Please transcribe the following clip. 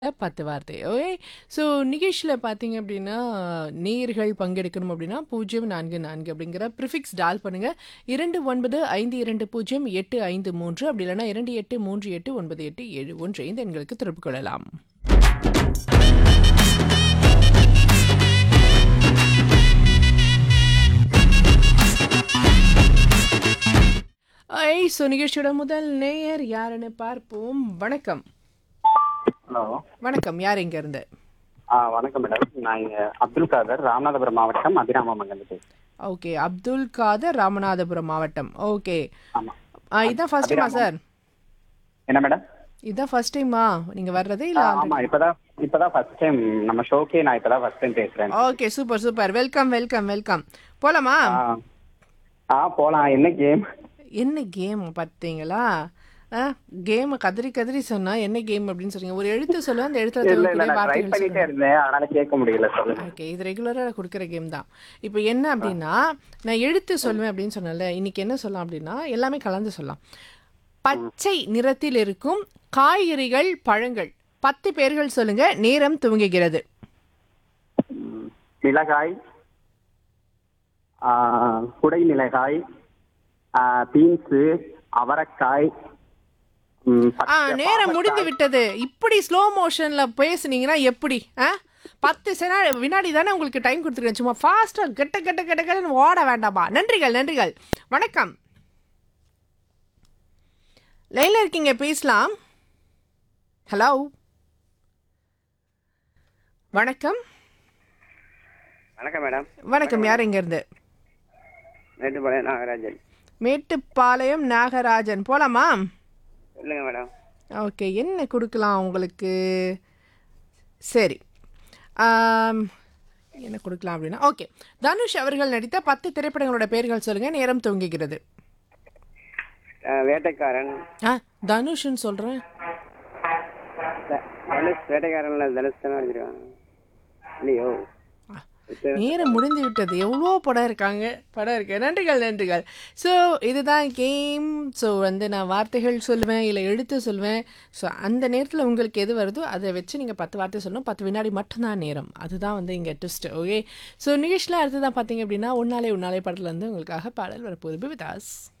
10 வார்த்தை. Okay. So நிகழ்ச்சியில பார்த்தீங்க அப்படின்னா, நேயர்கள் பங்கெடுக்கணும் அப்படின்னா 044 அப்படிங்கிற ப்ரிஃபிக்ஸ் டயல் பண்ணுங்க. 29520853 அப்படி இல்லன்னா 28389871 இந்த எண்களுக்கு தொடர்பு கொள்ளலாம். ஐ ஸோ நிகழ்ச்சியோட முதல் நேயர் யாருன்னு பார்ப்போம். வணக்கம். ஹலோ வணக்கம். யார் எங்க இருந்து? ஆ வணக்கம் மேடம் நான் இங்க அப்துல் காதர் ராமநாதபுரம் மாவட்டம் அபிராமங்கலேருந்து பேசுறேன் ஓகே. அப்துல் காதர் ராமநாதபுரம் மாவட்டம். ஓகே. ஆமா ஆ இதான் ஃபர்ஸ்ட் டைமா சார்? என்ன மேடம் இதான் ஃபர்ஸ்ட் டைமா நீங்க வர்றது ஆ, இல்ல ஆமா இப்பதான் இப்பதான் ஃபர்ஸ்ட் டைம் நம்ம ஷோக்கே நான் இப்பதான் ஃபர்ஸ்ட் டைம் பேசுறேன் okay super super welcome welcome welcome போலாமா ஆ ஆ போலாம் என்ன கேம் என்ன கேம் பார்த்தீங்களா கேம் கதறி கதறி சொன்னா என்ன கேம் அப்படின்னு சொல்றீங்க ஒரு எழுத்து சொல்லுவேன் அந்த எழுத்துல இல்ல இல்ல தவிர்க்கக்கூடிய நான் ட்ரை வார்த்தைகள் பண்ணிட்டே சொல்லுவேன் இருந்தேன் அதனால கேட்க முடியல சொல்லுங்க ஓகே இது ரெகுலராக கொடுக்குற கேம் தான் இப்போ என்ன அப்படின்னா நான் எழுத்து சொல்லுவேன் அப்படின்னு சொன்னேன்ல இன்னைக்கு என்ன சொல்லலாம் அப்படின்னா எல்லாமே கலந்து சொல்லலாம் பச்சை நிறத்தில் இருக்கும் காய்கறிகள் பழங்கள் பத்து பேர்கள் சொல்லுங்க நேரம் துவங்குகிறது ம், மிளகாய் ஆ, குடை மிளகாய் பீன்ஸு அவரைக்காய் ம், ஆ பச்சை நேரம் பாவக்காய். முடிந்து விட்டது இப்படி ஸ்லோ மோஷன்ல பேசுனீங்கன்னா எப்படி ஆ பத்து செனா வினாடி தானே உங்களுக்கு டைம் கொடுத்துருக்கேன் சும்மா ஃபாஸ்டா கெட்ட கெட்ட கெட்ட கெட்டன்னு ஓட வேண்டாமா நன்றிகள் நன்றிகள் வணக்கம் லைன்ல இருக்கீங்க பேசலாம் ஹலோ வணக்கம் வணக்கம் மேடம் வணக்கம் யார் எங்க இருந்து மேட்டுப்பாளையம் நாகராஜன் மேட்டுப்பாளையம் நாகராஜன் போலாமா சொல்லுங்க மேடம் ஓகே என்ன கொடுக்கலாம் உங்களுக்கு சரி ஆம், என்ன கொடுக்கலாம் அப்படின்னா ஓகே தனுஷ் அவர்கள் நடித்த பத்து திரைப்படங்களோட பெயர்கள் சொல்லுங்க நேரம் துவங்குகிறது வேட்டைக்காரன் ஆ தனுஷ்னு சொல்கிறேன் தனுஷ் வேட்டைக்காரன்ல தனுஷ் தானே வச்சிருக்காங்க இல்லையோ நேரம் முடிந்து விட்டது எவ்வளோ படம் இருக்காங்க படம் இருக்கு நன்றிகள் நன்றிகள் ஸோ இதுதான் கேம் ஸோ வந்து நான் வார்த்தைகள் சொல்லுவேன் இல்லை எழுத்து சொல்லுவேன் ஸோ அந்த நேரத்தில் உங்களுக்கு எது வருதோ அதை வச்சு நீங்கள் பத்து வார்த்தை சொல்லணும் பத்து வினாடி மட்டும்தான் நேரம் அதுதான் வந்து இங்கே ட்விஸ்ட் ஓகே ஸோ நிகழ்ச்சியில் அடுத்ததான் பார்த்தீங்க அப்படின்னா உன்னாலே உன்னாலே படத்தில் வந்து உங்களுக்காக பாடல் வரப்போகுது விதாஸ்